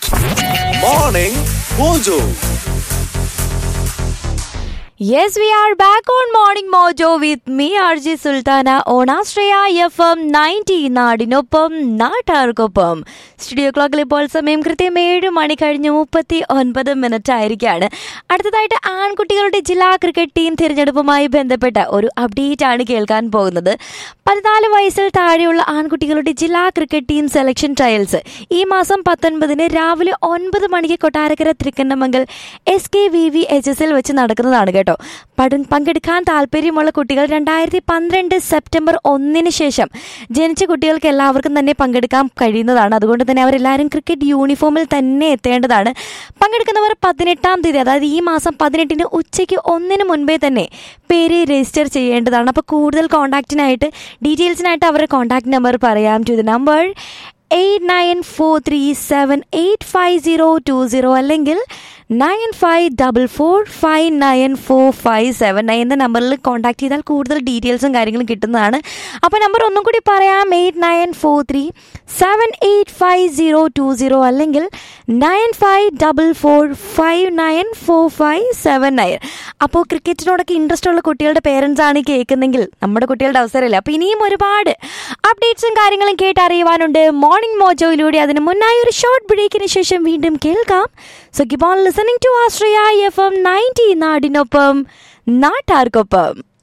Morning Mojo. Yes, we are back on Morning Mojo with me, RJ Sultana, on Astraya FM 90 നാടിനൊപ്പം നാട്ടാർക്കൊപ്പം studio ക്ലോക്കിൽ ഇപ്പോൾ സമയം കൃത്യം ഏഴ് മണി കഴിഞ്ഞ് മുപ്പത്തി ഒൻപത് മിനിറ്റ് ആയിരിക്കാണ് അടുത്തതായിട്ട് ആൺകുട്ടികളുടെ ജില്ലാ ക്രിക്കറ്റ് ടീം തിരഞ്ഞെടുപ്പുമായി ബന്ധപ്പെട്ട ഒരു അപ്ഡേറ്റ് ആണ് കേൾക്കാൻ പോകുന്നത് പതിനാല് വയസ്സിൽ താഴെയുള്ള ആൺകുട്ടികളുടെ ജില്ലാ ക്രിക്കറ്റ് ടീം സെലക്ഷൻ ട്രയൽസ് ഈ മാസം പത്തൊൻപതിന് രാവിലെ ഒൻപത് മണിക്ക് Kottarakkara Thrikkannamangal S K V V H S L വെച്ച് നടക്കുന്നതാണ് കേട്ടോ പഠൻ പങ്കെടുക്കാൻ താല്പര്യമുള്ള കുട്ടികൾ രണ്ടായിരത്തി പന്ത്രണ്ട് സെപ്റ്റംബർ ഒന്നിന് ശേഷം ജനിച്ച കുട്ടികൾക്ക് എല്ലാവർക്കും തന്നെ പങ്കെടുക്കാൻ കഴിയുന്നതാണ് അതുകൊണ്ട് തന്നെ അവരെല്ലാവരും ക്രിക്കറ്റ് യൂണിഫോമിൽ തന്നെ എത്തേണ്ടതാണ് പങ്കെടുക്കുന്നവർ പതിനെട്ടാം തീയതി അതായത് ഈ മാസം പതിനെട്ടിന് ഉച്ചയ്ക്ക് ഒന്നിന് മുൻപേ തന്നെ പേര് രജിസ്റ്റർ ചെയ്യേണ്ടതാണ് അപ്പോൾ കൂടുതൽ കോൺടാക്റ്റിനായിട്ട് ഡീറ്റെയിൽസിനായിട്ട് അവരുടെ കോൺടാക്ട് നമ്പർ പറയാം to the number eight nine four three seven eight five zero two zero അല്ലെങ്കിൽ nine five double four five nine four five seven nine എന്ന നമ്പറിൽ കോൺടാക്ട് ചെയ്താൽ കൂടുതൽ ഡീറ്റെയിൽസും കാര്യങ്ങളും കിട്ടുന്നതാണ് അപ്പോൾ നമ്പർ ഒന്നും കൂടി പറയാം eight nine four three seven eight five zero two zero അല്ലെങ്കിൽ nine five double four five nine four five seven nine അപ്പോൾ ക്രിക്കറ്റിനോടൊക്കെ ഇൻട്രസ്റ്റ് ഉള്ള കുട്ടികളുടെ പേരൻസ് ആണ് ഈ കേൾക്കുന്നെങ്കിൽ നമ്മുടെ കുട്ടികളുടെ അവസരമല്ലേ അപ്പോൾ ഇനിയും ഒരുപാട് അപ്ഡേറ്റ്സും കാര്യങ്ങളും കേട്ടറിയുവാനുണ്ട് മോർണിംഗ് മോജോയിലൂടെ അതിന് മുന്നായി ഒരു ഷോർട്ട് ബ്രേക്കിന് ശേഷം വീണ്ടും കേൾക്കാം so keep on listening to Astria F M ninety നാടിനൊപ്പം നാട്ടാർക്കൊപ്പം